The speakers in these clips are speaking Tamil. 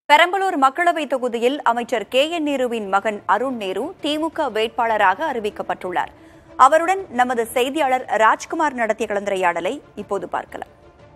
பெரம்பலூர் மக்களவை தொகுதியில் அமைச்சர் கே என் நேருவின் மகன் அருண் நேரு திமுக வேட்பாளராக அறிவிக்கப்பட்டுள்ளார் அவருடன் நமது செய்தியாளர் ராஜ்குமார் நடத்திய கலந்துரையாடலை இப்போது பார்க்கலாம்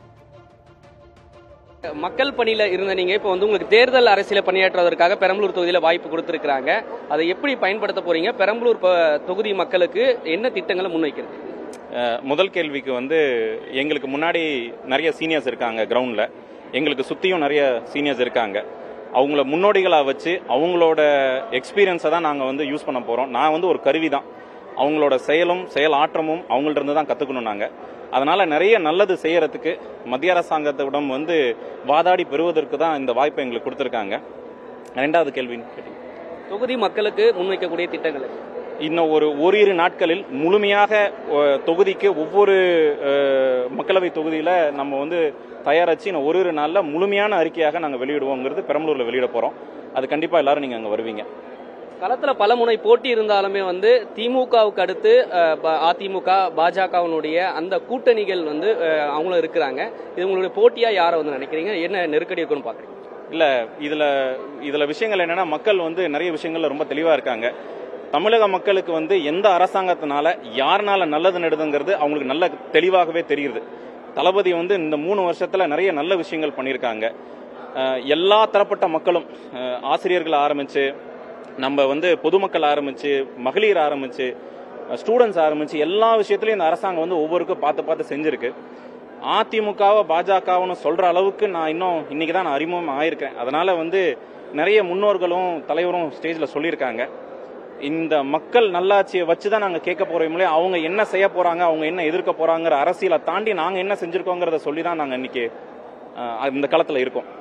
மக்கள் பணியில இருந்த நீங்க இப்போ வந்து உங்களுக்கு தேர்தல் அரசியல பணியாற்றுவதற்காக பெரம்பலூர் தொகுதியில வாய்ப்பு கொடுத்திருக்காங்க அதை எப்படி பயன்படுத்த போறீங்க பெரம்பலூர் ப- தொகுதி மக்களுக்கு என்ன திட்டங்களை முன்வைக்கிறது அஹ், முதல் கேள்விக்கு வந்து எங்களுக்கு முன்னாடி நிறைய சீனியர்ஸ் இருக்காங்க கிரவுண்டில் எங்களுக்கு சுற்றியும் நிறைய சீனியர்ஸ் இருக்காங்க அவங்கள முன்னோடிகளாக வச்சு அவங்களோட எக்ஸ்பீரியன்ஸை தான் நாங்கள் வந்து யூஸ் பண்ண போகிறோம் நான் வந்து ஒரு கருவி தான் அவங்களோட செயலும் செயல் ஆற்றமும் அவங்கள்ட்ட இருந்து தான் கற்றுக்கணும் நாங்கள் அதனால நிறைய நல்லது செய்யறதுக்கு மத்திய அரசாங்கத்திடம் வந்து வாதாடி பெறுவதற்கு தான் இந்த வாய்ப்பை எங்களுக்கு கொடுத்துருக்காங்க ரெண்டாவது கேள்வின்னு கேட்டீங்க தொகுதி மக்களுக்கு முன்வைக்கக்கூடிய திட்டங்கள் இன்னும் ஒரு ஓரிரு நாட்களில் முழுமையாக அஹ், தொகுதிக்கு ஒவ்வொரு அஹ், மக்களவை தொகுதியில நம்ம வந்து தயாரிச்சு இன்னும் ஓரிரு நாள்ல முழுமையான அறிக்கையாக நாங்க வெளியிடுவோங்கிறது பெரம்பலூர்ல வெளியிட போறோம் அது கண்டிப்பா எல்லாரும் நீங்க அங்க வருவீங்க களத்துல பல முனை போட்டி இருந்தாலுமே வந்து திமுகவுக்கு அடுத்து அஹ், ப- அதிமுக பாஜகவினுடைய அந்த கூட்டணிகள் வந்து அஹ், அவங்களும் இருக்கிறாங்க இது உங்களுடைய போட்டியா யாரை வந்து நினைக்கிறீங்க என்ன நெருக்கடி இருக்குன்னு பாக்குறீங்க இல்ல இதுல இதுல விஷயங்கள் என்னன்னா மக்கள் வந்து நிறைய விஷயங்கள்ல ரொம்ப தெளிவா இருக்காங்க தமிழக மக்களுக்கு வந்து எந்த அரசாங்கத்தினால யாருனால நல்லது நடுதுங்கிறது அவங்களுக்கு நல்ல தெளிவாகவே தெரியுது தளபதி வந்து இந்த மூணு வருஷத்துல நிறைய நல்ல விஷயங்கள் பண்ணியிருக்காங்க அஹ் எல்லா தரப்பட்ட மக்களும் அஹ் ஆசிரியர்கள் ஆரம்பிச்சு நம்ம வந்து பொதுமக்கள் ஆரம்பிச்சு மகளிர் ஆரம்பிச்சு ஸ்டூடெண்ட்ஸ் ஆரம்பிச்சு எல்லா விஷயத்திலையும் இந்த அரசாங்கம் வந்து ஒவ்வொருக்கும் பார்த்து பார்த்து செஞ்சிருக்கு அதிமுகவை பாஜகவுன்னு சொல்ற அளவுக்கு நான் இன்னும் இன்னைக்கு தான் நான் அறிமுகம் ஆயிருக்கேன் அதனால வந்து நிறைய முன்னோர்களும் தலைவரும் ஸ்டேஜ்ல சொல்லியிருக்காங்க இந்த மக்கள் நல்லாட்சியை வச்சு தான் நாங்க கேட்க போறோம்லே அவங்க என்ன செய்ய போறாங்க அவங்க என்ன எதிர்க்க போறாங்கிற அரசியலை தாண்டி நாங்க என்ன செஞ்சிருக்கோங்கிறத சொல்லி தான் நாங்க இன்னைக்கு அஹ், இந்த களத்துல இருக்கோம்